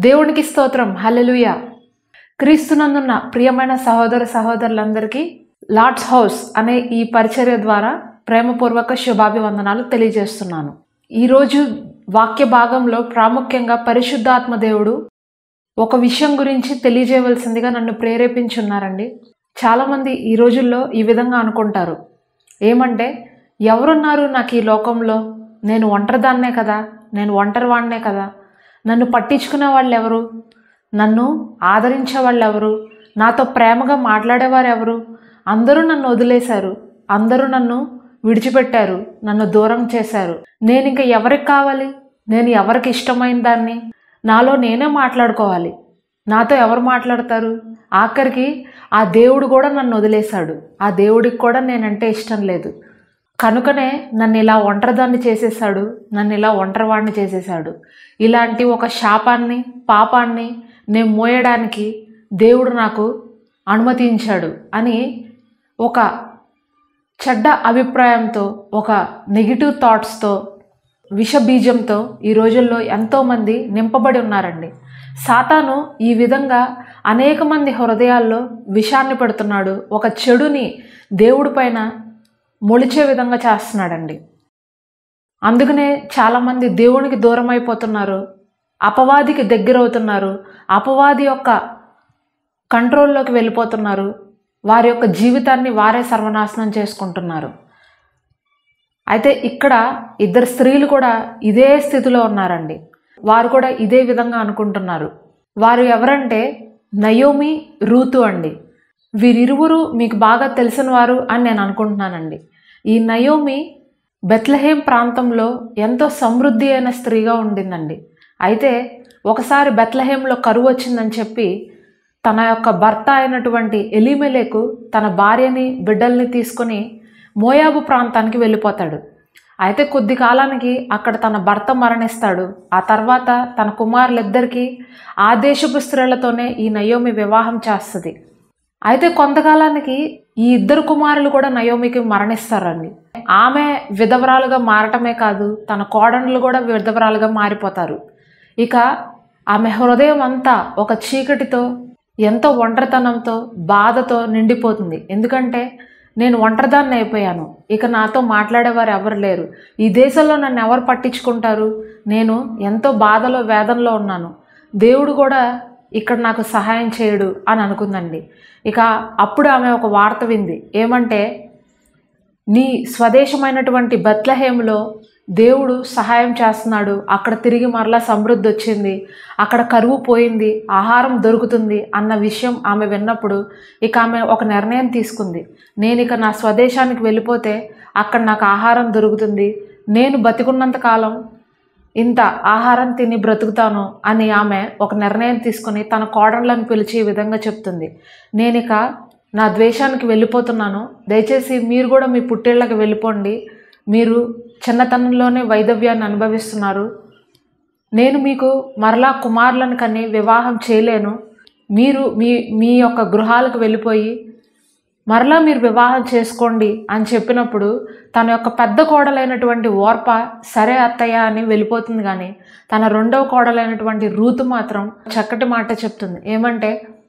దేవునికి స్తోత్రం హల్లెలూయ క్రీస్తునందున్న ప్రియమైన సహోదర సహోదరులందరికీ లార్డ్స్ హౌస్ అనే ఈ పరిచర్య ద్వారా ప్రేమపూర్వక శుభాభివందనాలు తెలియజేస్తున్నాను ఈరోజు వాక్య భాగంలో ప్రాముఖ్యంగా పరిశుద్ధాత్మ దేవుడు ఒక విషయం గురించి తెలియజేయవలసిందిగా నన్ను ప్రేరేపించున్నారండి చాలామంది ఈ రోజుల్లో ఈ విధంగా అనుకుంటారు ఏమంటే ఎవరున్నారు నాకు ఈ లోకంలో నేను ఒంటరిదాన్నే కదా నేను ఒంటరి వాడినే కదా నన్ను పట్టించుకునే వాళ్ళు ఎవరు నన్ను ఆదరించే వాళ్ళు ఎవరు నాతో ప్రేమగా మాట్లాడేవారు ఎవరు అందరూ నన్ను వదిలేశారు అందరూ నన్ను విడిచిపెట్టారు నన్ను దూరం చేశారు నేను ఇంకా ఎవరికి కావాలి నేను ఎవరికి ఇష్టమైన దాన్ని నాలో నేనే మాట్లాడుకోవాలి నాతో ఎవరు మాట్లాడతారు ఆఖరికి ఆ దేవుడు కూడా నన్ను వదిలేశాడు ఆ దేవుడికి కూడా నేనంటే ఇష్టం లేదు కనుకనే నన్ను ఇలా ఒంటరిదాన్ని చేసేసాడు నన్ను ఇలా ఒంటరివాడిని చేసేసాడు ఇలాంటి ఒక శాపాన్ని పాపాన్ని నేను మోయడానికి దేవుడు నాకు అనుమతించాడు అని ఒక చెడ్డ అభిప్రాయంతో ఒక నెగిటివ్ థాట్స్తో విషబీజంతో ఈ రోజుల్లో ఎంతోమంది నింపబడి ఉన్నారండి సాతాను ఈ విధంగా అనేక మంది హృదయాల్లో విషాన్ని పెడుతున్నాడు ఒక చెడుని దేవుడి పైన మొలిచే విధంగా చేస్తున్నాడండి అందుకనే చాలామంది దేవునికి దూరం అయిపోతున్నారు అపవాదికి దగ్గర అవుతున్నారు అపవాది యొక్క కంట్రోల్లోకి వెళ్ళిపోతున్నారు వారి యొక్క జీవితాన్ని వారే సర్వనాశనం చేసుకుంటున్నారు అయితే ఇక్కడ ఇద్దరు స్త్రీలు కూడా ఇదే స్థితిలో ఉన్నారండి వారు కూడా ఇదే విధంగా అనుకుంటున్నారు వారు ఎవరంటే నయోమి రూతు అండి వీరిరువురు మీకు బాగా తెలిసిన వారు అని నేను అనుకుంటున్నానండి ఈ నయోమి బెత్లహేం ప్రాంతంలో ఎంతో సమృద్ధి అయిన స్త్రీగా ఉండిందండి అయితే ఒకసారి బెత్లహేంలో కరువు వచ్చిందని చెప్పి తన యొక్క భర్త అయినటువంటి ఎలిమెలేకు తన భార్యని బిడ్డల్ని తీసుకొని మోయాబు ప్రాంతానికి వెళ్ళిపోతాడు అయితే కొద్ది కాలానికి అక్కడ తన భర్త మరణిస్తాడు ఆ తర్వాత తన కుమారులిద్దరికీ ఆ దేశపు స్త్రీలతోనే ఈ నయోమి వివాహం చేస్తుంది అయితే కొంతకాలానికి ఈ ఇద్దరు కుమారులు కూడా నయోమికి మరణిస్తారండి ఆమె విధవరాలుగా మారటమే కాదు తన కోడన్లు కూడా విధవరాలుగా మారిపోతారు ఇక ఆమె హృదయం అంతా ఒక చీకటితో ఎంతో ఒంటరితనంతో బాధతో నిండిపోతుంది ఎందుకంటే నేను ఒంటరిదాన్ని అయిపోయాను ఇక నాతో మాట్లాడేవారు ఎవరు లేరు ఈ దేశంలో నన్ను ఎవరు పట్టించుకుంటారు నేను ఎంతో బాధలో వేదనలో ఉన్నాను దేవుడు కూడా ఇక్కడ నాకు సహాయం చేయడు అని అనుకుందండి ఇక అప్పుడు ఆమె ఒక వార్త వింది ఏమంటే నీ స్వదేశమైనటువంటి బత్లహేములో దేవుడు సహాయం చేస్తున్నాడు అక్కడ తిరిగి మరలా సమృద్ధి వచ్చింది అక్కడ కరువు పోయింది ఆహారం దొరుకుతుంది అన్న విషయం ఆమె విన్నప్పుడు ఇక ఆమె ఒక నిర్ణయం తీసుకుంది నేను ఇక నా స్వదేశానికి వెళ్ళిపోతే అక్కడ నాకు ఆహారం దొరుకుతుంది నేను బతికున్నంత కాలం ఇంత ఆహారం తిని బ్రతుకుతాను అని ఆమె ఒక నిర్ణయం తీసుకుని తన కోడళ్ళను పిలిచి ఈ విధంగా చెప్తుంది నేను ఇక నా ద్వేషానికి వెళ్ళిపోతున్నాను దయచేసి మీరు కూడా మీ పుట్టిళ్ళకి వెళ్ళిపోండి మీరు చిన్నతనంలోనే వైదవ్యాన్ని అనుభవిస్తున్నారు నేను మీకు మరలా కుమారులను కని వివాహం చేయలేను మీరు మీ మీ యొక్క గృహాలకు వెళ్ళిపోయి మరలా మీరు వివాహం చేసుకోండి అని చెప్పినప్పుడు తన యొక్క పెద్ద కోడలైనటువంటి ఓర్ప సరే అత్తయ్య అని వెళ్ళిపోతుంది కానీ తన రెండవ కోడలైనటువంటి రూతు మాత్రం చక్కటి మాట చెప్తుంది ఏమంటే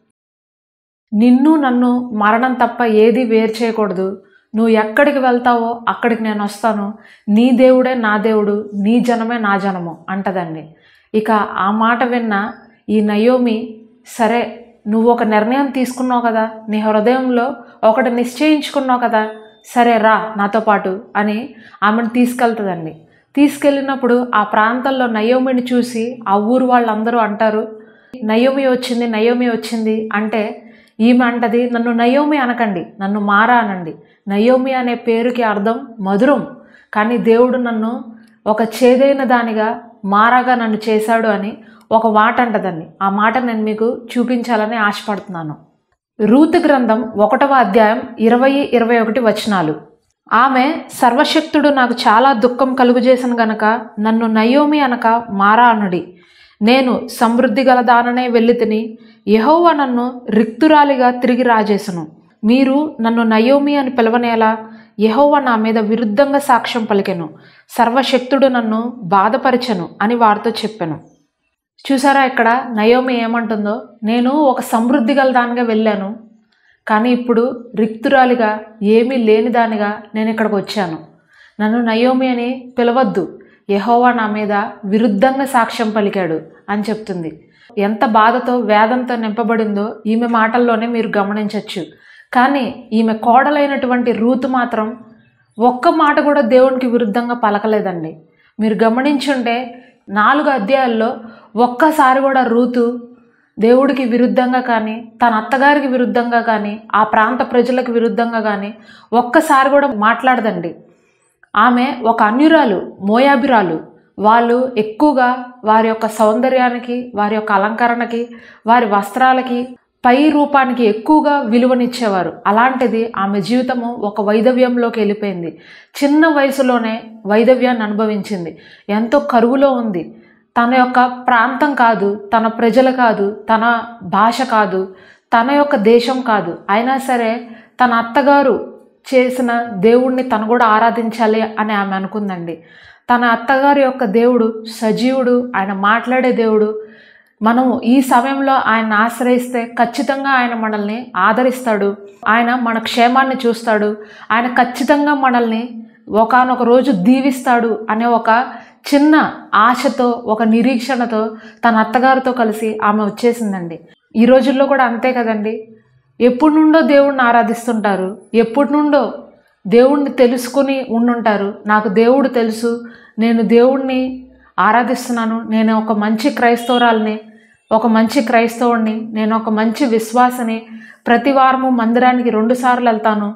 నిన్ను నన్ను మరణం తప్ప ఏది వేరు చేయకూడదు నువ్వు ఎక్కడికి వెళ్తావో అక్కడికి నేను వస్తాను నీ దేవుడే నా దేవుడు నీ జనమే నా జనము అంటదండి ఇక ఆ మాట విన్న ఈ నయోమి సరే నువ్వు ఒక నిర్ణయం తీసుకున్నావు కదా నీ హృదయంలో ఒకటి నిశ్చయించుకున్నావు కదా సరే రా నాతో పాటు అని ఆమెను తీసుకెళ్తుందండి తీసుకెళ్ళినప్పుడు ఆ ప్రాంతంలో నయోమిని చూసి ఆ ఊరు వాళ్ళందరూ అంటారు నయోమి వచ్చింది నయోమి వచ్చింది అంటే ఈమె అంటది నన్ను నయోమి అనకండి నన్ను మారా అనండి నయోమి అనే పేరుకి అర్థం మధురం కానీ దేవుడు నన్ను ఒక చేదైన దానిగా మారాగా నన్ను చేశాడు అని ఒక మాట అంటదండి ఆ మాట నేను మీకు చూపించాలని ఆశపడుతున్నాను రూతు గ్రంథం ఒకటవ అధ్యాయం ఇరవై ఇరవై ఒకటి వచనాలు ఆమె సర్వశక్తుడు నాకు చాలా దుఃఖం కలుగజేసిన గనక నన్ను నయోమి అనక మారా అనుడి నేను సమృద్ధి గల దాననే వెళ్ళి తిని యహోవా నన్ను రిక్తురాలిగా తిరిగి రాజేసను మీరు నన్ను నయోమి అని పిలవనేలా యహోవా నా మీద విరుద్ధంగా సాక్ష్యం పలికెను సర్వశక్తుడు నన్ను బాధపరిచెను అని వారితో చెప్పాను చూసారా ఇక్కడ నయోమి ఏమంటుందో నేను ఒక సమృద్ధి గల దానిగా వెళ్ళాను కానీ ఇప్పుడు రిక్తురాలిగా ఏమీ లేని దానిగా నేను ఇక్కడికి వచ్చాను నన్ను నయోమి అని పిలవద్దు యెహోవా నా మీద విరుద్ధంగా సాక్ష్యం పలికాడు అని చెప్తుంది ఎంత బాధతో వేదంతో నింపబడిందో ఈమె మాటల్లోనే మీరు గమనించవచ్చు కానీ ఈమె కోడలైనటువంటి రూతు మాత్రం ఒక్క మాట కూడా దేవునికి విరుద్ధంగా పలకలేదండి మీరు గమనించుంటే నాలుగు అధ్యాయాల్లో ఒక్కసారి కూడా రూతు దేవుడికి విరుద్ధంగా కానీ తన అత్తగారికి విరుద్ధంగా కానీ ఆ ప్రాంత ప్రజలకు విరుద్ధంగా కానీ ఒక్కసారి కూడా మాట్లాడదండి ఆమె ఒక అన్యురాలు మోయాబిరాలు వాళ్ళు ఎక్కువగా వారి యొక్క సౌందర్యానికి వారి యొక్క అలంకరణకి వారి వస్త్రాలకి పై రూపానికి ఎక్కువగా విలువనిచ్చేవారు అలాంటిది ఆమె జీవితము ఒక వైదవ్యంలోకి వెళ్ళిపోయింది చిన్న వయసులోనే వైదవ్యాన్ని అనుభవించింది ఎంతో కరువులో ఉంది తన యొక్క ప్రాంతం కాదు తన ప్రజలు కాదు తన భాష కాదు తన యొక్క దేశం కాదు అయినా సరే తన అత్తగారు చేసిన దేవుణ్ణి తను కూడా ఆరాధించాలి అని ఆమె అనుకుందండి తన అత్తగారి యొక్క దేవుడు సజీవుడు ఆయన మాట్లాడే దేవుడు మనం ఈ సమయంలో ఆయన ఆశ్రయిస్తే ఖచ్చితంగా ఆయన మనల్ని ఆదరిస్తాడు ఆయన మన క్షేమాన్ని చూస్తాడు ఆయన ఖచ్చితంగా మనల్ని ఒకనొక రోజు దీవిస్తాడు అనే ఒక చిన్న ఆశతో ఒక నిరీక్షణతో తన అత్తగారితో కలిసి ఆమె వచ్చేసిందండి ఈ రోజుల్లో కూడా అంతే కదండి ఎప్పటి నుండో దేవుణ్ణి ఆరాధిస్తుంటారు ఎప్పటి నుండో దేవుణ్ణి తెలుసుకుని ఉండుంటారు నాకు దేవుడు తెలుసు నేను దేవుణ్ణి ఆరాధిస్తున్నాను నేను ఒక మంచి క్రైస్తవురాల్ని ఒక మంచి క్రైస్తవుడిని నేను ఒక మంచి విశ్వాసని ప్రతి వారము మందిరానికి రెండుసార్లు వెళ్తాను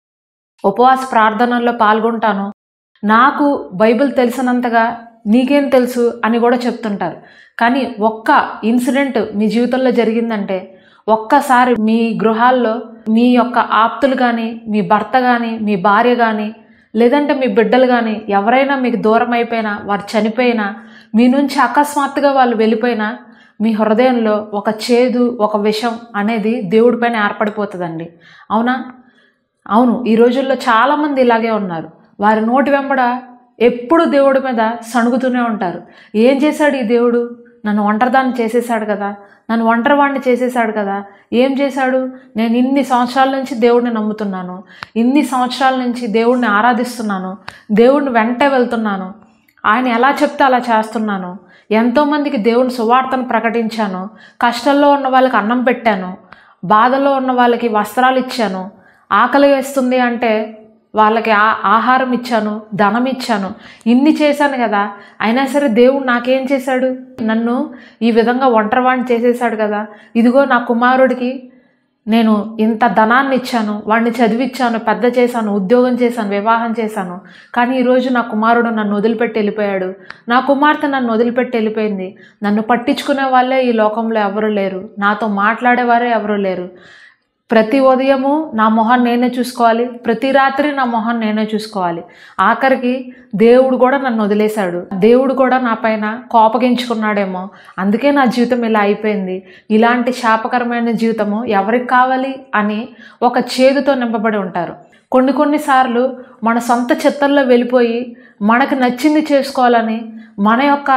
ఉపవాస ప్రార్థనల్లో పాల్గొంటాను నాకు బైబిల్ తెలిసినంతగా నీకేం తెలుసు అని కూడా చెప్తుంటారు కానీ ఒక్క ఇన్సిడెంట్ మీ జీవితంలో జరిగిందంటే ఒక్కసారి మీ గృహాల్లో మీ యొక్క ఆప్తులు కానీ మీ భర్త కానీ మీ భార్య కానీ లేదంటే మీ బిడ్డలు కానీ ఎవరైనా మీకు దూరం అయిపోయినా వారు చనిపోయినా మీ నుంచి అకస్మాత్తుగా వాళ్ళు వెళ్ళిపోయినా మీ హృదయంలో ఒక చేదు ఒక విషం అనేది దేవుడిపైన ఏర్పడిపోతుందండి అవునా అవును ఈ రోజుల్లో చాలామంది ఇలాగే ఉన్నారు వారి నోటి వెంబడ ఎప్పుడు దేవుడి మీద సణుగుతూనే ఉంటారు ఏం చేశాడు ఈ దేవుడు నన్ను ఒంటరిదాన్ని చేసేసాడు కదా నన్ను ఒంటరివాణ్ణి చేసేసాడు కదా ఏం చేశాడు నేను ఇన్ని సంవత్సరాల నుంచి దేవుడిని నమ్ముతున్నాను ఇన్ని సంవత్సరాల నుంచి దేవుడిని ఆరాధిస్తున్నాను దేవుడిని వెంటే వెళ్తున్నాను ఆయన ఎలా చెప్తే అలా చేస్తున్నాను ఎంతోమందికి దేవుని సువార్తను ప్రకటించాను కష్టంలో ఉన్న వాళ్ళకి అన్నం పెట్టాను బాధలో ఉన్న వాళ్ళకి వస్త్రాలు ఇచ్చాను ఆకలి వేస్తుంది అంటే వాళ్ళకి ఆ ఆహారం ఇచ్చాను ధనం ఇచ్చాను ఇన్ని చేశాను కదా అయినా సరే దేవుడు నాకేం చేశాడు నన్ను ఈ విధంగా ఒంటరివాణ్ణి చేసేసాడు కదా ఇదిగో నా కుమారుడికి నేను ఇంత ధనాన్ని ఇచ్చాను వాడిని చదివిచ్చాను పెద్ద చేశాను ఉద్యోగం చేశాను వివాహం చేశాను కానీ ఈరోజు నా కుమారుడు నన్ను వదిలిపెట్టి వెళ్ళిపోయాడు నా కుమార్తె నన్ను వదిలిపెట్టి వెళ్ళిపోయింది నన్ను పట్టించుకునే వాళ్ళే ఈ లోకంలో ఎవరు లేరు నాతో మాట్లాడేవారే ఎవరు లేరు ప్రతి ఉదయము నా మొహం నేనే చూసుకోవాలి ప్రతి రాత్రి నా మొహం నేనే చూసుకోవాలి ఆఖరికి దేవుడు కూడా నన్ను వదిలేశాడు దేవుడు కూడా నా పైన కోపగించుకున్నాడేమో అందుకే నా జీవితం ఇలా అయిపోయింది ఇలాంటి శాపకరమైన జీవితము ఎవరికి కావాలి అని ఒక చేదుతో నింపబడి ఉంటారు కొన్ని కొన్నిసార్లు మన సొంత చిత్తల్లో వెళ్ళిపోయి మనకు నచ్చింది చేసుకోవాలని మన యొక్క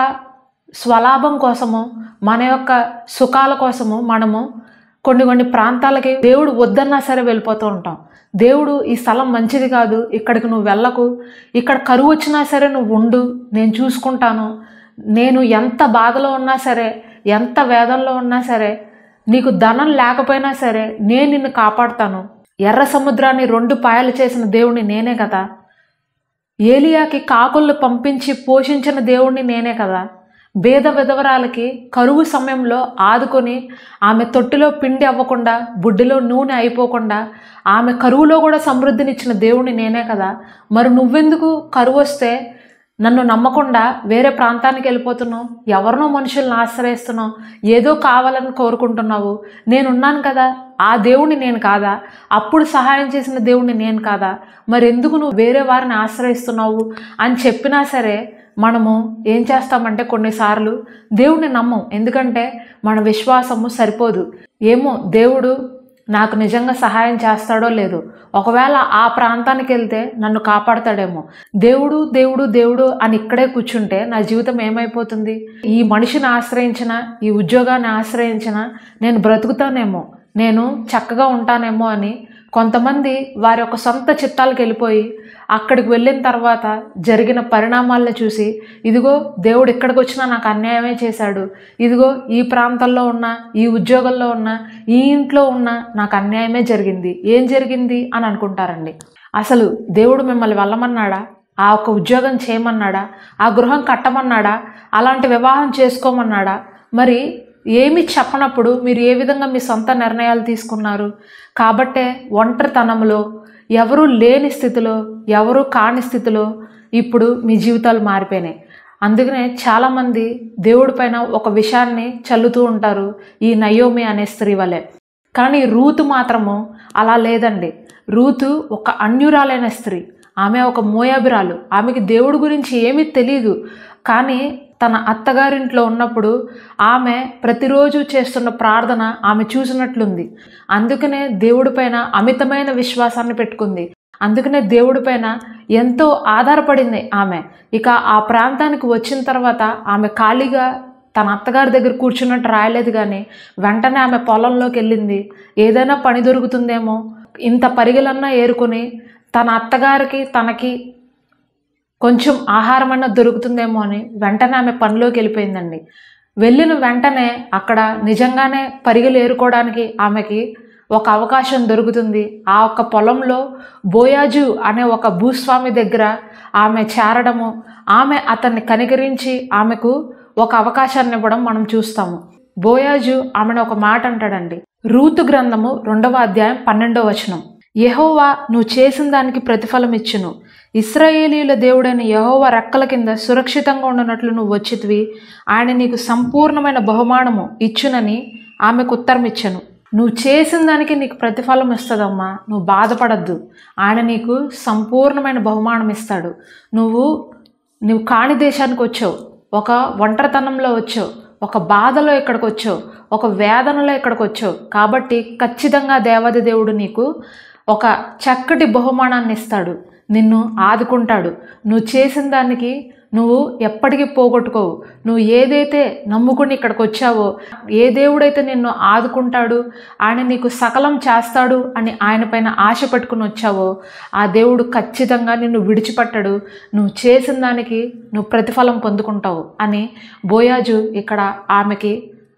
స్వలాభం కోసము మన యొక్క సుఖాల కోసము మనము కొన్ని కొన్ని ప్రాంతాలకి దేవుడు వద్దన్నా సరే వెళ్ళిపోతూ ఉంటాం దేవుడు ఈ స్థలం మంచిది కాదు ఇక్కడికి నువ్వు వెళ్ళకు ఇక్కడ కరువు వచ్చినా సరే నువ్వు ఉండు నేను చూసుకుంటాను నేను ఎంత బాధలో ఉన్నా సరే ఎంత వేదంలో ఉన్నా సరే నీకు ధనం లేకపోయినా సరే నేను నిన్ను కాపాడుతాను ఎర్ర సముద్రాన్ని రెండు పాయలు చేసిన దేవుణ్ణి నేనే కదా ఏలియాకి కాకుళ్ళు పంపించి పోషించిన దేవుణ్ణి నేనే కదా భేద విధవరాలకి కరువు సమయంలో ఆదుకొని ఆమె తొట్టిలో పిండి అవ్వకుండా బుడ్డిలో నూనె అయిపోకుండా ఆమె కరువులో కూడా సమృద్ధినిచ్చిన దేవుణ్ణి నేనే కదా మరి నువ్వెందుకు కరువు వస్తే నన్ను నమ్మకుండా వేరే ప్రాంతానికి వెళ్ళిపోతున్నావు ఎవరినో మనుషుల్ని ఆశ్రయిస్తున్నావు ఏదో కావాలని కోరుకుంటున్నావు నేనున్నాను కదా ఆ దేవుణ్ణి నేను కాదా అప్పుడు సహాయం చేసిన దేవుణ్ణి నేను కాదా మరి ఎందుకు నువ్వు వేరే వారిని ఆశ్రయిస్తున్నావు అని చెప్పినా సరే మనము ఏం చేస్తామంటే కొన్నిసార్లు దేవుణ్ణి నమ్మం ఎందుకంటే మన విశ్వాసము సరిపోదు ఏమో దేవుడు నాకు నిజంగా సహాయం చేస్తాడో లేదో ఒకవేళ ఆ ప్రాంతానికి వెళ్తే నన్ను కాపాడతాడేమో దేవుడు దేవుడు దేవుడు అని ఇక్కడే కూర్చుంటే నా జీవితం ఏమైపోతుంది ఈ మనిషిని ఆశ్రయించిన ఈ ఉద్యోగాన్ని ఆశ్రయించిన నేను బ్రతుకుతానేమో నేను చక్కగా ఉంటానేమో అని కొంతమంది వారి యొక్క సొంత చిత్తాలకు వెళ్ళిపోయి అక్కడికి వెళ్ళిన తర్వాత జరిగిన పరిణామాలను చూసి ఇదిగో దేవుడు ఇక్కడికి వచ్చినా నాకు అన్యాయమే చేశాడు ఇదిగో ఈ ప్రాంతంలో ఉన్న ఈ ఉద్యోగంలో ఉన్న ఈ ఇంట్లో ఉన్న నాకు అన్యాయమే జరిగింది ఏం జరిగింది అని అనుకుంటారండి అసలు దేవుడు మిమ్మల్ని వెళ్ళమన్నాడా ఆ ఒక్క ఉద్యోగం చేయమన్నాడా ఆ గృహం కట్టమన్నాడా అలాంటి వివాహం చేసుకోమన్నాడా మరి ఏమి చెప్పనప్పుడు మీరు ఏ విధంగా మీ సొంత నిర్ణయాలు తీసుకున్నారు కాబట్టే ఒంటరితనంలో ఎవరు లేని స్థితిలో ఎవరు కాని స్థితిలో ఇప్పుడు మీ జీవితాలు మారిపోయినాయి అందుకనే చాలామంది దేవుడి పైన ఒక విషయాన్ని చల్లుతూ ఉంటారు ఈ నయోమి అనే స్త్రీ వలె కానీ రూతు మాత్రము అలా లేదండి రూతు ఒక అన్యురాలైన స్త్రీ ఆమె ఒక మోయాబిరాలు ఆమెకి దేవుడి గురించి ఏమీ తెలియదు కానీ తన అత్తగారింట్లో ఉన్నప్పుడు ఆమె ప్రతిరోజు చేస్తున్న ప్రార్థన ఆమె చూసినట్లుంది అందుకనే దేవుడిపైన అమితమైన విశ్వాసాన్ని పెట్టుకుంది అందుకనే దేవుడిపైన ఎంతో ఆధారపడింది ఆమె ఇక ఆ ప్రాంతానికి వచ్చిన తర్వాత ఆమె ఖాళీగా తన అత్తగారి దగ్గర కూర్చున్నట్టు రాయలేదు కానీ వెంటనే ఆమె పొలంలోకి వెళ్ళింది ఏదైనా పని దొరుకుతుందేమో ఇంత పరిగెలన్నా ఏరుకొని తన అత్తగారికి తనకి కొంచెం ఆహారం అన్నది దొరుకుతుందేమో అని వెంటనే ఆమె పనిలోకి వెళ్ళిపోయిందండి వెళ్ళిన వెంటనే అక్కడ నిజంగానే పరిగెలు ఏరుకోవడానికి ఆమెకి ఒక అవకాశం దొరుకుతుంది ఆ ఒక్క పొలంలో బోయాజు అనే ఒక భూస్వామి దగ్గర ఆమె చేరడము ఆమె అతన్ని కనికరించి ఆమెకు ఒక అవకాశాన్ని ఇవ్వడం మనం చూస్తాము బోయాజు ఆమెను ఒక మాట అంటాడండి రూతు గ్రంథము రెండవ అధ్యాయం పన్నెండవ వచనం యహోవా నువ్వు చేసిన దానికి ప్రతిఫలం ఇచ్చును ఇస్రాయేలీల దేవుడైన యహోవా రెక్కల కింద సురక్షితంగా ఉండనట్లు నువ్వు వచ్చితివి ఆయన నీకు సంపూర్ణమైన బహుమానము ఇచ్చునని ఆమెకు ఉత్తరం ఇచ్చను నువ్వు చేసిన దానికి నీకు ప్రతిఫలం ఇస్తుందమ్మా నువ్వు బాధపడద్దు ఆయన నీకు సంపూర్ణమైన బహుమానం ఇస్తాడు నువ్వు నువ్వు కాని దేశానికి వచ్చావు ఒక ఒంటరితనంలో వచ్చావు ఒక బాధలో ఇక్కడికి వచ్చావు ఒక వేదనలో ఇక్కడికి వచ్చావు కాబట్టి ఖచ్చితంగా దేవాది దేవుడు నీకు ఒక చక్కటి బహుమానాన్ని ఇస్తాడు నిన్ను ఆదుకుంటాడు నువ్వు చేసిన దానికి నువ్వు ఎప్పటికీ పోగొట్టుకోవు నువ్వు ఏదైతే నమ్ముకుని ఇక్కడికి వచ్చావో ఏ దేవుడైతే నిన్ను ఆదుకుంటాడు ఆయన నీకు సకలం చేస్తాడు అని ఆయన పైన ఆశ పెట్టుకుని వచ్చావో ఆ దేవుడు ఖచ్చితంగా నిన్ను విడిచిపెట్టడు నువ్వు చేసిన దానికి నువ్వు ప్రతిఫలం పొందుకుంటావు అని బోయాజు ఇక్కడ ఆమెకి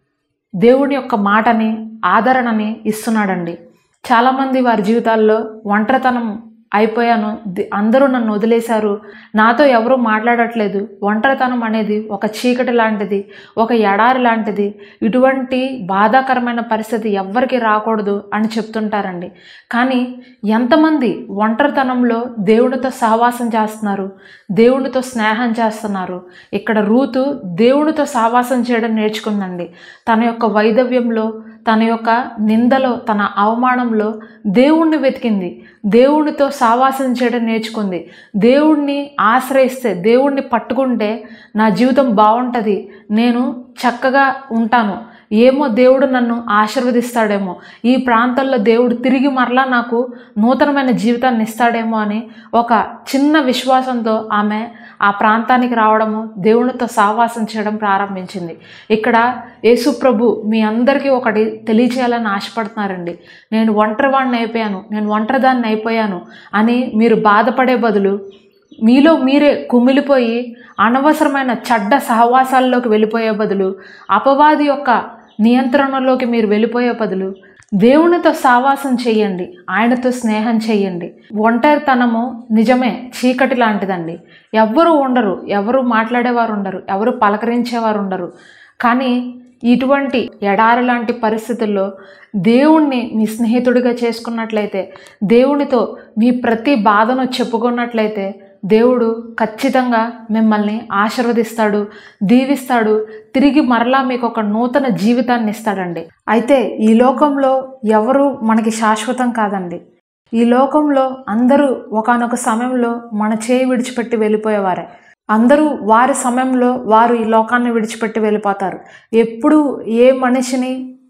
దేవుని యొక్క మాటని ఆదరణని ఇస్తున్నాడండి చాలామంది వారి జీవితాల్లో ఒంటరితనం అయిపోయాను ది- అందరూ నన్ను వదిలేశారు నాతో ఎవరూ మాట్లాడట్లేదు ఒంటరితనం అనేది ఒక చీకటి లాంటిది ఒక ఎడారి లాంటిది ఇటువంటి బాధాకరమైన పరిస్థితి ఎవ్వరికి రాకూడదు అని చెప్తుంటారండి కానీ ఎంతమంది ఒంటరితనంలో దేవునితో సహవాసం చేస్తున్నారు దేవునితో స్నేహం చేస్తున్నారు ఇక్కడ రూతు దేవునితో సహవాసం చేయడం నేర్చుకుందండి తన యొక్క వైదవ్యంలో తన యొక్క నిందలో తన అవమానంలో దేవుణ్ణి వెతికింది దేవునితో సావాసం చేయడం నేర్చుకుంది దేవుణ్ణి ఆశ్రయిస్తే దేవుణ్ణి పట్టుకుంటే నా జీవితం బాగుంటుంది నేను చక్కగా ఉంటాను ఏమో దేవుడు నన్ను ఆశీర్వదిస్తాడేమో ఈ ప్రాంతంలో దేవుడు తిరిగి మరలా నాకు నూతనమైన జీవితాన్ని ఇస్తాడేమో అని ఒక చిన్న విశ్వాసంతో ఆమె ఆ ప్రాంతానికి రావడము దేవునితో సావాసం చేయడం ప్రారంభించింది ఇక్కడ యేసు ప్రభు మీ అందరికీ ఒకటి తెలియచేయాలని ఆశపడుతున్నారండి నేను ఒంటరివాడిని అయిపోయాను నేను ఒంటరిదాన్ని అయిపోయాను అని మీరు బాధపడే బదులు మీలో మీరే కుమిలిపోయి అనవసరమైన చెడ్డ సహవాసాల్లోకి వెళ్ళిపోయే బదులు అపవాది యొక్క నియంత్రణలోకి మీరు వెళ్ళిపోయే బదులు దేవునితో సావాసం చేయండి ఆయనతో స్నేహం చేయండి ఒంటరితనము నిజమే చీకటి లాంటిదండి ఎవ్వరు ఉండరు ఎవరు మాట్లాడేవారు ఉండరు ఎవరు పలకరించేవారు ఉండరు కానీ ఇటువంటి ఎడారి లాంటి పరిస్థితుల్లో దేవుణ్ణి మీ స్నేహితుడిగా చేసుకున్నట్లయితే దేవునితో మీ ప్రతి బాధను చెప్పుకున్నట్లయితే దేవుడు ఖచ్చితంగా మిమ్మల్ని ఆశీర్వదిస్తాడు దీవిస్తాడు తిరిగి మరలా మీకు ఒక నూతన జీవితాన్ని ఇస్తాడండి అయితే ఈ లోకంలో ఎవరు మనకి శాశ్వతం కాదండి ఈ లోకంలో అందరూ ఒకానొక సమయంలో మన చేయి విడిచిపెట్టి వెళ్ళిపోయేవారే అందరూ వారి సమయంలో వారు ఈ లోకాన్ని విడిచిపెట్టి వెళ్ళిపోతారు ఎప్పుడు ఏ మనిషిని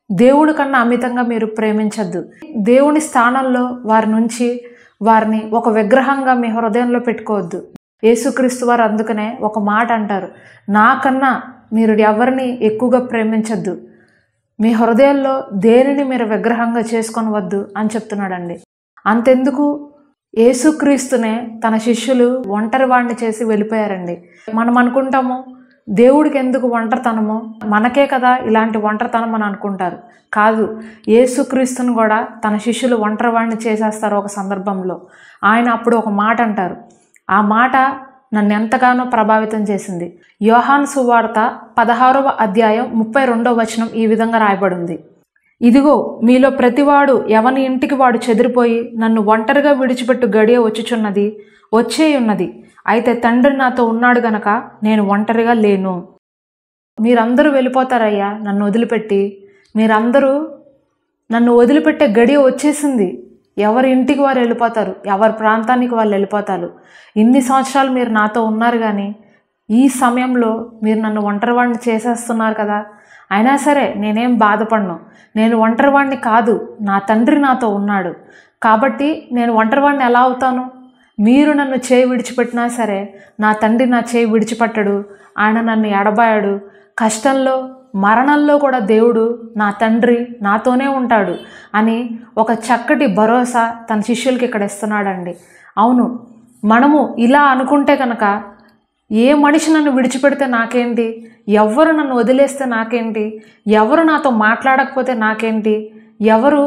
దేవుడి కన్నా అమితంగా మీరు ప్రేమించద్దు దేవుని స్థానంలో వారి నుంచి వారిని ఒక విగ్రహంగా మీ హృదయంలో పెట్టుకోవద్దు యేసుక్రీస్తు వారు అందుకనే ఒక మాట అంటారు నాకన్నా మీరు ఎవరిని ఎక్కువగా ప్రేమించద్దు మీ హృదయంలో దేనిని మీరు విగ్రహంగా చేసుకొని వద్దు అని చెప్తున్నాడండి అంతెందుకు యేసుక్రీస్తునే తన శిష్యులు ఒంటరి వాడిని చేసి వెళ్ళిపోయారండి మనం అనుకుంటాము దేవుడికి ఎందుకు ఒంటరితనము మనకే కదా ఇలాంటి ఒంటరితనం అని అనుకుంటారు కాదు యేసుక్రీస్తుని కూడా తన శిష్యులు ఒంటరి వాడిని చేసేస్తారు ఒక సందర్భంలో ఆయన అప్పుడు ఒక మాట అంటారు ఆ మాట నన్ను ఎంతగానో ప్రభావితం చేసింది యోహాన్ సువార్త పదహారవ అధ్యాయం ముప్పై రెండవ వచనం ఈ విధంగా రాయబడింది ఇదిగో మీలో ప్రతివాడు ఎవని ఇంటికి వాడు చెదిరిపోయి నన్ను ఒంటరిగా విడిచిపెట్టు గడియ వచ్చుచున్నది వచ్చేయున్నది అయితే తండ్రి నాతో ఉన్నాడు గనక నేను ఒంటరిగా లేను మీరందరూ వెళ్ళిపోతారయ్యా నన్ను వదిలిపెట్టి మీరందరూ నన్ను వదిలిపెట్టే గడియ వచ్చేసింది ఎవరి ఇంటికి వారు వెళ్ళిపోతారు ఎవరి ప్రాంతానికి వాళ్ళు వెళ్ళిపోతారు ఇన్ని సంవత్సరాలు మీరు నాతో ఉన్నారు కానీ ఈ సమయంలో మీరు నన్ను ఒంటరివాడిని చేసేస్తున్నారు కదా అయినా సరే నేనేం బాధపడను నేను ఒంటరివాడిని కాదు నా తండ్రి నాతో ఉన్నాడు కాబట్టి నేను ఒంటరివాడిని ఎలా అవుతాను మీరు నన్ను చేయి విడిచిపెట్టినా సరే నా తండ్రి నా చేయి విడిచిపెట్టడు ఆయన నన్ను ఎడబాయాడు కష్టంలో మరణంలో కూడా దేవుడు నా తండ్రి నాతోనే ఉంటాడు అని ఒక చక్కటి భరోసా తన శిష్యులకి ఇక్కడ ఇస్తున్నాడండి అవును మనము ఇలా అనుకుంటే కనుక ఏ మనిషి నన్ను విడిచిపెడితే నాకేంటి ఎవరు నన్ను వదిలేస్తే నాకేంటి ఎవరు నాతో మాట్లాడకపోతే నాకేంటి ఎవరు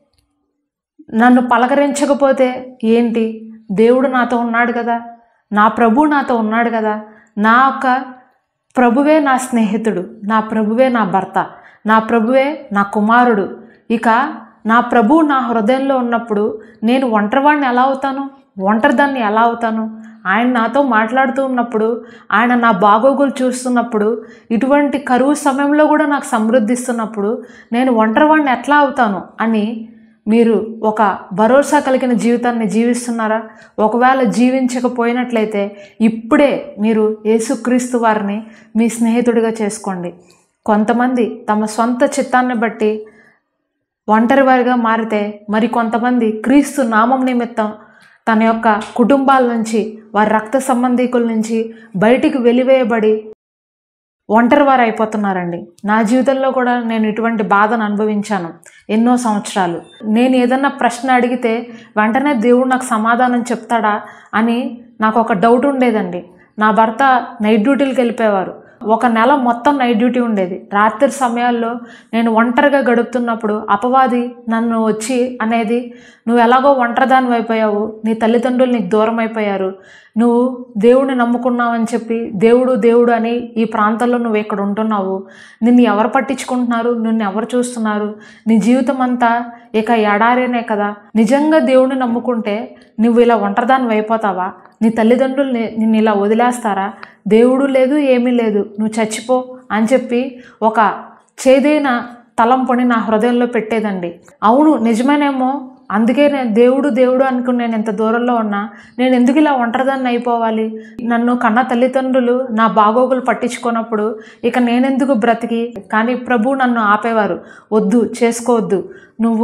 నన్ను పలకరించకపోతే ఏంటి దేవుడు నాతో ఉన్నాడు కదా నా ప్రభు నాతో ఉన్నాడు కదా నా యొక్క ప్రభువే నా స్నేహితుడు నా ప్రభువే నా భర్త నా ప్రభువే నా కుమారుడు ఇక నా ప్రభు నా హృదయంలో ఉన్నప్పుడు నేను ఒంటరివాడిని ఎలా అవుతాను ఒంటరిదాన్ని ఎలా అవుతాను ఆయన నాతో మాట్లాడుతూ ఉన్నప్పుడు ఆయన నా బాగోగులు చూస్తున్నప్పుడు ఇటువంటి కరువు సమయంలో కూడా నాకు సమృద్ధిస్తున్నప్పుడు నేను ఒంటరివాడిని ఎట్లా అవుతాను అని మీరు ఒక భరోసా కలిగిన జీవితాన్ని జీవిస్తున్నారా ఒకవేళ జీవించకపోయినట్లయితే ఇప్పుడే మీరు యేసుక్రీస్తు వారిని మీ స్నేహితుడిగా చేసుకోండి కొంతమంది తమ సొంత చిత్తాన్ని బట్టి ఒంటరి వారిగా మారితే మరి కొంతమంది క్రీస్తు నామం నిమిత్తం తన యొక్క కుటుంబాల నుంచి వారి రక్త సంబంధీకుల నుంచి బయటికి వెలివేయబడి ఒంటరి వారు అయిపోతున్నారండి నా జీవితంలో కూడా నేను ఇటువంటి బాధను అనుభవించాను ఎన్నో సంవత్సరాలు నేను ఏదన్నా ప్రశ్న అడిగితే వెంటనే దేవుడు నాకు సమాధానం చెప్తాడా అని నాకు ఒక డౌట్ ఉండేదండి నా భర్త నైట్ డ్యూటీలకు వెళ్ళిపోయేవారు ఒక నెల మొత్తం నైట్ డ్యూటీ ఉండేది రాత్రి సమయాల్లో నేను ఒంటరిగా గడుపుతున్నప్పుడు అపవాది నన్ను వచ్చి అనేది నువ్వు ఎలాగో ఒంటరిదాని అయిపోయావు నీ తల్లిదండ్రులు నీకు దూరం అయిపోయారు నువ్వు దేవుడిని నమ్ముకున్నావని చెప్పి దేవుడు దేవుడు అని ఈ ప్రాంతంలో నువ్వు ఇక్కడ ఉంటున్నావు నిన్ను ఎవరు పట్టించుకుంటున్నారు నిన్ను ఎవరు చూస్తున్నారు నీ జీవితం అంతా ఇక ఎడారేనే కదా నిజంగా దేవుడిని నమ్ముకుంటే నువ్వు ఇలా ఒంటరిదాన్ని అయిపోతావా నీ తల్లిదండ్రులు ని- నిన్ను ఇలా వదిలేస్తారా దేవుడు లేదు ఏమీ లేదు నువ్వు చచ్చిపో అని చెప్పి ఒక చేదైన తలంపుని నా హృదయంలో పెట్టేదండి అవును నిజమేనేమో అందుకే నేను దేవుడు దేవుడు అనుకుని నేను ఎంత దూరంలో ఉన్నా నేను ఎందుకు ఇలా ఒంటరిదాన్ని అయిపోవాలి నన్ను కన్న తల్లిదండ్రులు నా బాగోగులు పట్టించుకున్నప్పుడు ఇక నేనెందుకు బ్రతికి కానీ ప్రభు నన్ను ఆపేవారు వద్దు చేసుకోవద్దు నువ్వు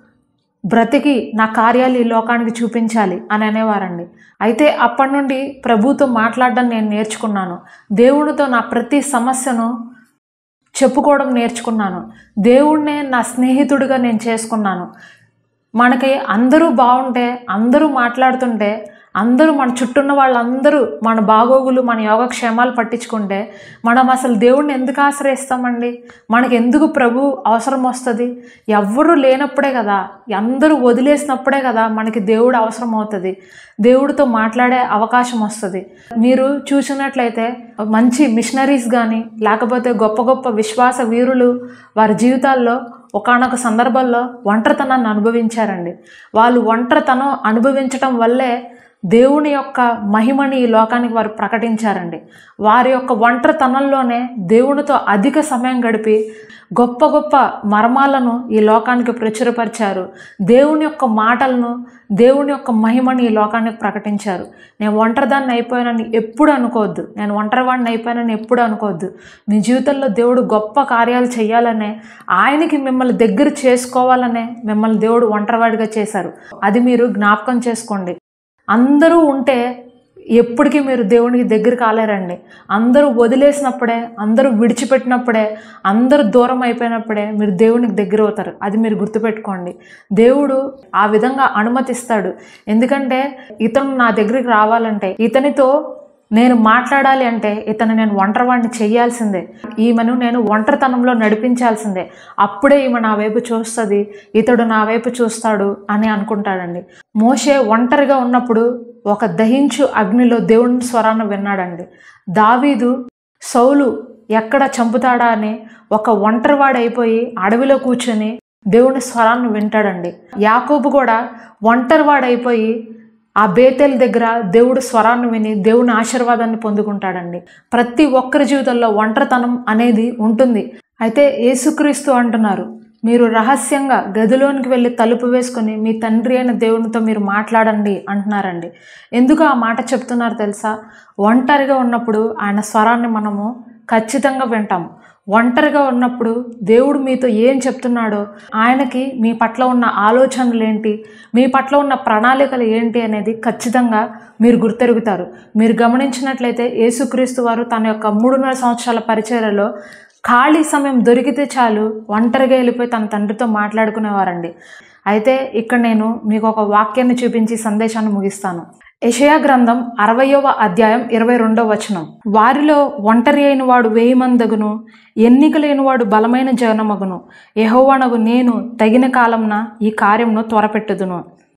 బ్రతికి నా కార్యాలు ఈ లోకానికి చూపించాలి అని అనేవారండి అయితే అప్పటి నుండి ప్రభుతో మాట్లాడడం నేను నేర్చుకున్నాను దేవునితో నా ప్రతి సమస్యను చెప్పుకోవడం నేర్చుకున్నాను దేవుణ్ణే నా స్నేహితుడిగా నేను చేసుకున్నాను మనకి అందరూ బాగుంటే అందరూ మాట్లాడుతుంటే అందరూ మన చుట్టూన్న వాళ్ళందరూ మన బాగోగులు మన యోగక్షేమాలు పట్టించుకుంటే మనం అసలు దేవుణ్ణి ఎందుకు ఆశ్రయిస్తామండి మనకి ఎందుకు ప్రభు అవసరం వస్తుంది ఎవ్వరూ లేనప్పుడే కదా అందరూ వదిలేసినప్పుడే కదా మనకి దేవుడు అవసరం అవుతుంది దేవుడితో మాట్లాడే అవకాశం వస్తుంది మీరు చూసినట్లయితే మంచి మిషనరీస్ కానీ లేకపోతే గొప్ప గొప్ప విశ్వాస వీరులు వారి జీవితాల్లో ఒకానొక సందర్భాల్లో ఒంటరితనాన్ని అనుభవించారండి వాళ్ళు ఒంటరితనం అనుభవించటం వల్లే దేవుని యొక్క మహిమని ఈ లోకానికి వారు ప్రకటించారండి వారి యొక్క ఒంటరితనంలోనే దేవునితో అధిక సమయం గడిపి గొప్ప గొప్ప మర్మాలను ఈ లోకానికి ప్రచురపరిచారు దేవుని యొక్క మాటలను దేవుని యొక్క మహిమని ఈ లోకానికి ప్రకటించారు నేను ఒంటరిదాన్ని అయిపోయానని ఎప్పుడు అనుకోవద్దు నేను ఒంటరివాడిని అయిపోయానని ఎప్పుడు అనుకోవద్దు మీ జీవితంలో దేవుడు గొప్ప కార్యాలు చేయాలనే ఆయనకి మిమ్మల్ని దగ్గర చేసుకోవాలనే మిమ్మల్ని దేవుడు ఒంటరివాడిగా చేశారు అది మీరు జ్ఞాపకం చేసుకోండి అందరూ ఉంటే ఎప్పటికీ మీరు దేవునికి దగ్గర కాలేరండి అందరూ వదిలేసినప్పుడే అందరూ విడిచిపెట్టినప్పుడే అందరూ దూరం అయిపోయినప్పుడే మీరు దేవునికి దగ్గర అవుతారు అది మీరు గుర్తుపెట్టుకోండి దేవుడు ఆ విధంగా అనుమతిస్తాడు ఎందుకంటే ఇతను నా దగ్గరికి రావాలంటే ఇతనితో నేను మాట్లాడాలి అంటే ఇతను నేను ఒంటరివాడిని చేయాల్సిందే ఈమెను నేను ఒంటరితనంలో నడిపించాల్సిందే అప్పుడే ఈమె నా వైపు చూస్తుంది ఇతడు నా వైపు చూస్తాడు అని అనుకుంటాడండి మోషే ఒంటరిగా ఉన్నప్పుడు ఒక దహించు అగ్నిలో దేవుని స్వరాన్ని విన్నాడండి దావీదు సౌలు ఎక్కడ చంపుతాడా అని ఒక ఒంటరివాడైపోయి అడవిలో కూర్చొని దేవుని స్వరాన్ని వింటాడండి యాకోబు కూడా ఒంటరివాడైపోయి ఆ బేతేల్ దగ్గర దేవుడు స్వరాన్ని విని దేవుని ఆశీర్వాదాన్ని పొందుకుంటాడండి ప్రతి ఒక్కరి జీవితంలో ఒంటరితనం అనేది ఉంటుంది అయితే యేసుక్రీస్తు అంటున్నారు మీరు రహస్యంగా గదిలోనికి వెళ్ళి తలుపు వేసుకొని మీ తండ్రి అయిన దేవునితో మీరు మాట్లాడండి అంటున్నారండి ఎందుకు ఆ మాట చెప్తున్నారు తెలుసా ఒంటరిగా ఉన్నప్పుడు ఆయన స్వరాన్ని మనము ఖచ్చితంగా వింటాము ఒంటరిగా ఉన్నప్పుడు దేవుడు మీతో ఏం చెప్తున్నాడో ఆయనకి మీ పట్ల ఉన్న ఆలోచనలు ఏంటి మీ పట్ల ఉన్న ప్రణాళికలు ఏంటి అనేది ఖచ్చితంగా మీరు గుర్తెరుగుతారు మీరు గమనించినట్లయితే యేసుక్రీస్తు వారు తన యొక్క మూడున్నర సంవత్సరాల పరిచర్యలో ఖాళీ సమయం దొరికితే చాలు ఒంటరిగా వెళ్ళిపోయి తన తండ్రితో మాట్లాడుకునేవారండి అయితే ఇక్కడ నేను మీకు ఒక వాక్యాన్ని చూపించి సందేశాన్ని ముగిస్తాను యషయా గ్రంథం అరవయవ అధ్యాయం ఇరవై రెండవ వచనం వారిలో ఒంటరి అయిన వాడు వేయి మందగును ఎన్నిక లేనివాడు బలమైన జనమగును యహోవనగు నేను తగిన కాలంన ఈ కార్యంను త్వరపెట్టుదును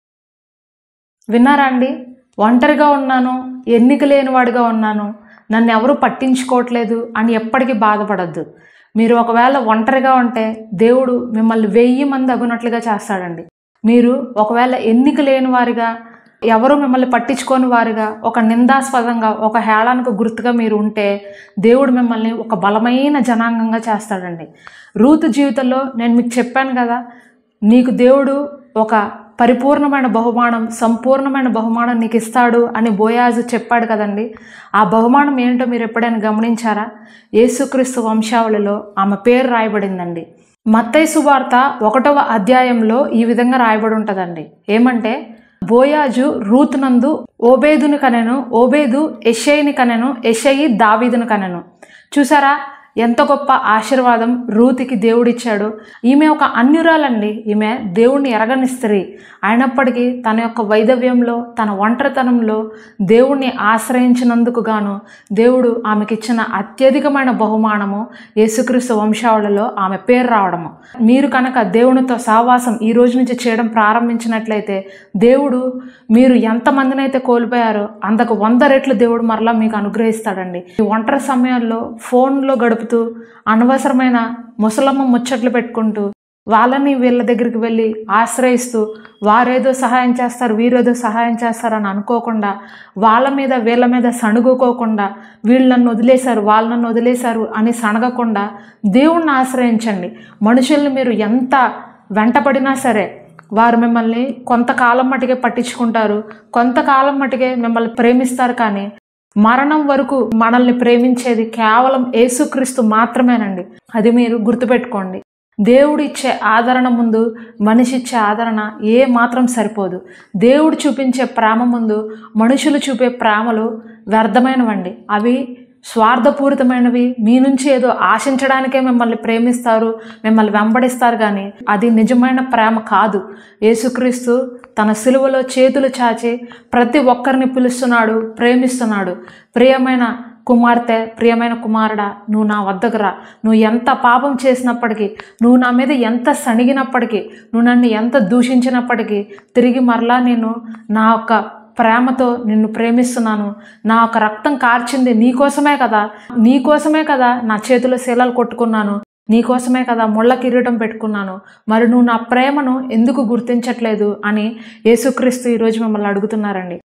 విన్నారా అండి ఒంటరిగా ఉన్నాను ఎన్నిక లేనివాడిగా ఉన్నాను నన్ను ఎవరు పట్టించుకోవట్లేదు అని ఎప్పటికీ బాధపడద్దు మీరు ఒకవేళ ఒంటరిగా ఉంటే దేవుడు మిమ్మల్ని వెయ్యి మంది అగునట్లుగా చేస్తాడండి మీరు ఒకవేళ ఎన్నిక లేని వారిగా ఎవరు మిమ్మల్ని పట్టించుకోని వారిగా ఒక నిందాస్పదంగా ఒక హేళనకు గుర్తుగా మీరు ఉంటే దేవుడు మిమ్మల్ని ఒక బలమైన జనాంగంగా చేస్తాడండి రూతు జీవితంలో నేను మీకు చెప్పాను కదా నీకు దేవుడు ఒక పరిపూర్ణమైన బహుమానం సంపూర్ణమైన బహుమానం నీకు ఇస్తాడు అని బోయాజు చెప్పాడు కదండి ఆ బహుమానం ఏంటో మీరు ఎప్పుడైనా గమనించారా యేసుక్రీస్తు వంశావళిలో ఆమె పేరు రాయబడిందండి మత్తయి సువార్త ఒకటవ అధ్యాయంలో ఈ విధంగా రాయబడి ఉంటుందండి ఏమంటే బోయాజు రూత్ నందు ఓబేదుని కనెను ఓబేదు ఎషయిని కనెను ఎషయి దావీదును కనెను చూసారా ఎంత గొప్ప ఆశీర్వాదం రూతికి దేవుడిచ్చాడు ఈమె ఒక అన్యురాలండి ఈమె దేవుణ్ణి ఎరగని స్త్రీ అయినప్పటికీ తన యొక్క వైదవ్యంలో తన ఒంటరితనంలో దేవుణ్ణి ఆశ్రయించినందుకు గాను దేవుడు ఆమెకిచ్చిన అత్యధికమైన బహుమానము యేసుక్రీస్తు వంశావళిలో ఆమె పేరు రావడము మీరు కనుక దేవునితో సహవాసం ఈ రోజు నుంచి చేయడం ప్రారంభించినట్లయితే దేవుడు మీరు ఎంతమందినైతే కోల్పోయారో అంతకు వంద రెట్లు దేవుడు మరలా మీకు అనుగ్రహిస్తాడండి ఈ ఒంటరి సమయంలో ఫోన్లో గడుపుతూ అనవసరమైన ముసలమ్మ ముచ్చట్లు పెట్టుకుంటూ వాళ్ళని వీళ్ళ దగ్గరికి వెళ్ళి ఆశ్రయిస్తూ వారేదో సహాయం చేస్తారు వీరేదో సహాయం చేస్తారు అని అనుకోకుండా వాళ్ళ మీద వీళ్ళ మీద సణుగుకోకుండా వీళ్ళు నన్ను వదిలేశారు వాళ్ళు నన్ను వదిలేశారు అని సనగకుండా దేవుణ్ణి ఆశ్రయించండి మనుషుల్ని మీరు ఎంత వెంటపడినా సరే వారు మిమ్మల్ని కొంతకాలం మటుకే పట్టించుకుంటారు కొంతకాలం మటుకే మిమ్మల్ని ప్రేమిస్తారు కానీ మరణం వరకు మనల్ని ప్రేమించేది కేవలం యేసుక్రీస్తు మాత్రమేనండి అది మీరు గుర్తుపెట్టుకోండి దేవుడు ఇచ్చే ఆదరణ ముందు మనిషి ఇచ్చే ఆదరణ ఏ మాత్రం సరిపోదు దేవుడు చూపించే ప్రేమ ముందు మనుషులు చూపే ప్రేమలు వ్యర్థమైనవండి అవి స్వార్థపూరితమైనవి మీ నుంచి ఏదో ఆశించడానికే మిమ్మల్ని ప్రేమిస్తారు మిమ్మల్ని వెంబడిస్తారు కానీ అది నిజమైన ప్రేమ కాదు యేసుక్రీస్తు తన సిలువలో చేతులు చాచి ప్రతి ఒక్కరిని పిలుస్తున్నాడు ప్రేమిస్తున్నాడు ప్రియమైన కుమార్తె ప్రియమైన కుమారుడా నువ్వు నా వద్దకు రా నువ్వు ఎంత పాపం చేసినప్పటికీ నువ్వు నా మీద ఎంత సణిగినప్పటికీ నువ్వు నన్ను ఎంత దూషించినప్పటికీ తిరిగి మరలా నేను నా యొక్క ప్రేమతో నిన్ను ప్రేమిస్తున్నాను నా యొక్క రక్తం కార్చింది నీకోసమే కదా నీకోసమే కదా నా చేతిలో శీలాలు కొట్టుకున్నాను నీకోసమే కదా ముళ్ళ కిరీటం పెట్టుకున్నాను మరి నువ్వు నా ప్రేమను ఎందుకు గుర్తించట్లేదు అని యేసుక్రీస్తు ఈరోజు మిమ్మల్ని అడుగుతున్నారండి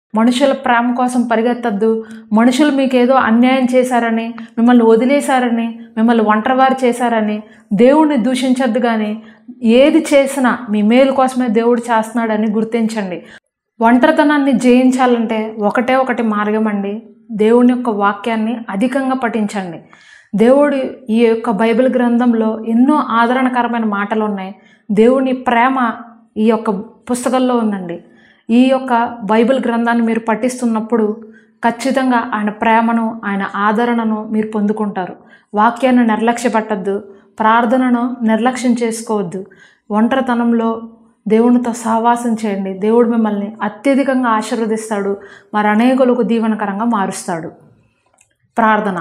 మనుషుల ప్రేమ కోసం పరిగెత్తద్దు మనుషులు మీకు ఏదో అన్యాయం చేశారని మిమ్మల్ని వదిలేశారని మిమ్మల్ని ఒంటరివారు చేశారని దేవుణ్ణి దూషించద్దు కానీ ఏది చేసినా మీ మేలు కోసమే దేవుడు చేస్తున్నాడని గుర్తించండి ఒంటరితనాన్ని జయించాలంటే ఒకటే ఒకటి మార్గం అండి దేవుని యొక్క వాక్యాన్ని అధికంగా పఠించండి దేవుడు ఈ యొక్క బైబిల్ గ్రంథంలో ఎన్నో ఆదరణకరమైన మాటలు ఉన్నాయి దేవుని ప్రేమ ఈ యొక్క పుస్తకంలో ఉందండి ఈ యొక్క బైబిల్ గ్రంథాన్ని మీరు పఠిస్తున్నప్పుడు ఖచ్చితంగా ఆయన ప్రేమను ఆయన ఆదరణను మీరు పొందుకుంటారు వాక్యాన్ని నిర్లక్ష్యపట్టద్దు ప్రార్థనను నిర్లక్ష్యం చేసుకోవద్దు ఒంటరితనంలో దేవునితో సహవాసం చేయండి దేవుడు మిమ్మల్ని అత్యధికంగా ఆశీర్వదిస్తాడు మరి అనేకులకు దీవెనకరంగా మారుస్తాడు ప్రార్థన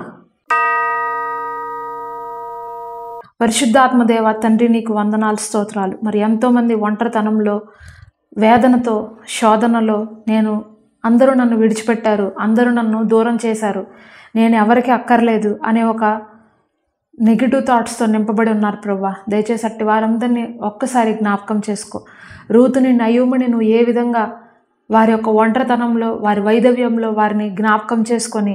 పరిశుద్ధాత్మదేవ తండ్రి నీకు వందనాలు స్తోత్రాలు మరి ఎంతోమంది ఒంటరితనంలో వేదనతో శోధనలో నేను అందరూ నన్ను విడిచిపెట్టారు అందరూ నన్ను దూరం చేశారు నేను ఎవరికి అక్కర్లేదు అనే ఒక నెగిటివ్ థాట్స్తో నింపబడి ఉన్నారు ప్రభా దయచేసి అట్టి వారందరినీ ఒక్కసారి జ్ఞాపకం చేసుకో రూతుని నయోముని నువ్వు ఏ విధంగా వారి యొక్క ఒంటరితనంలో వారి వైదవ్యంలో వారిని జ్ఞాపకం చేసుకొని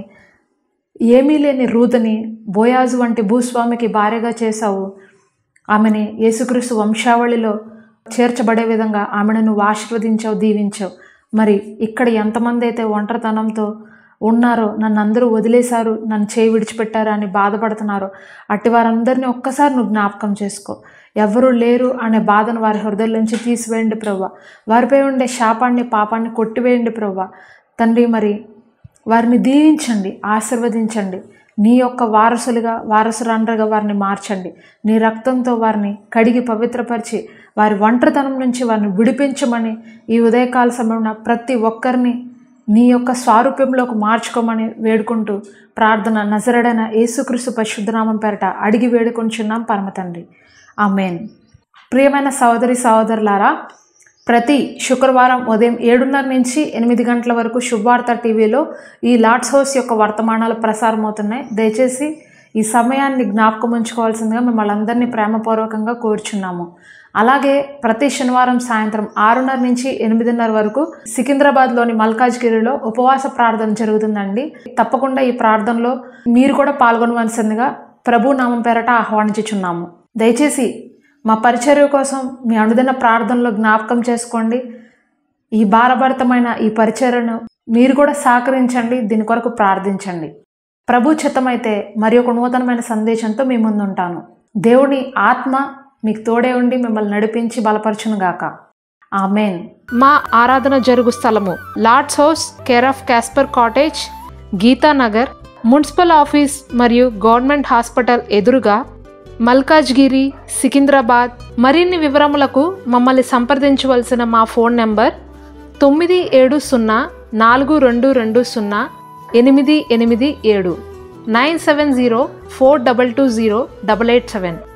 ఏమీ లేని రూతుని బోయాజు వంటి భూస్వామికి భార్యగా చేశావు ఆమెని యేసుక్రీస్తు వంశావళిలో చేర్చబడే విధంగా ఆమెను నువ్వు ఆశీర్వదించావు దీవించావు మరి ఇక్కడ ఎంతమంది అయితే ఒంటరితనంతో ఉన్నారో నన్ను అందరూ వదిలేశారు నన్ను చేయి విడిచిపెట్టారు అని బాధపడుతున్నారో అట్టి వారందరినీ ఒక్కసారి నువ్వు జ్ఞాపకం చేసుకో ఎవరు లేరు అనే బాధను వారి హృదయం నుంచి తీసివేయండి ప్రవ్వ వారిపై ఉండే శాపాన్ని పాపాన్ని కొట్టివేయండి ప్రవ్వ తండ్రి మరి వారిని దీవించండి ఆశీర్వదించండి నీ యొక్క వారసులుగా వారసురాండ్రగా వారిని మార్చండి నీ రక్తంతో వారిని కడిగి పవిత్రపరిచి వారి ఒంటరితనం నుంచి వారిని విడిపించమని ఈ ఉదయకాల సమయంలో ప్రతి ఒక్కరిని నీ యొక్క స్వారూప్యంలోకి మార్చుకోమని వేడుకుంటూ ప్రార్థన నజరడైన యేసుక్రీస్తు పరిశుద్ధనామం పేరట అడిగి వేడుకొంచున్నాం పరమ తండ్రి ఆమెన్ ప్రియమైన సహోదరి సహోదరులారా ప్రతి శుక్రవారం ఉదయం ఏడున్నర నుంచి ఎనిమిది గంటల వరకు శుభవార్త టీవీలో ఈ లాట్స్ హౌస్ యొక్క వర్తమానాలు ప్రసారం అవుతున్నాయి దయచేసి ఈ సమయాన్ని జ్ఞాపకం ఉంచుకోవాల్సిందిగా మిమ్మల్ని అందరినీ ప్రేమపూర్వకంగా కోరుచున్నాము అలాగే ప్రతి శనివారం సాయంత్రం ఆరున్నర నుంచి ఎనిమిదిన్నర వరకు సికింద్రాబాద్లోని మల్కాజ్గిరిలో ఉపవాస ప్రార్థన జరుగుతుందండి తప్పకుండా ఈ ప్రార్థనలో మీరు కూడా పాల్గొనవలసిందిగా ప్రభు నామం పేరట ఆహ్వానించుచున్నాము దయచేసి మా పరిచర్య కోసం మీ అనుదిన ప్రార్థనలో జ్ఞాపకం చేసుకోండి ఈ భారభరితమైన ఈ పరిచర్యను మీరు కూడా సహకరించండి దీని కొరకు ప్రార్థించండి ప్రభు చిత్తమైతే మరి ఒక నూతనమైన సందేశంతో మీ ముందుంటాను దేవుని ఆత్మ మీకు తోడే ఉండి మిమ్మల్ని నడిపించి బలపరచునుగాక ఆమెన్ మా ఆరాధన జరుగు స్థలము Lord's House care of Casper Cottage Geetanagar municipal office మరియు గవర్నమెంట్ హాస్పిటల్ ఎదురుగా మల్కాజ్గిరి సికింద్రాబాద్ మరిన్ని వివరములకు మమ్మల్ని సంప్రదించవలసిన మా ఫోన్ నెంబర్ తొమ్మిది ఏడు సున్నా నాలుగు రెండు రెండు సున్నా ఎనిమిది ఎనిమిది ఏడు nine seven zero four double two zero double eight seven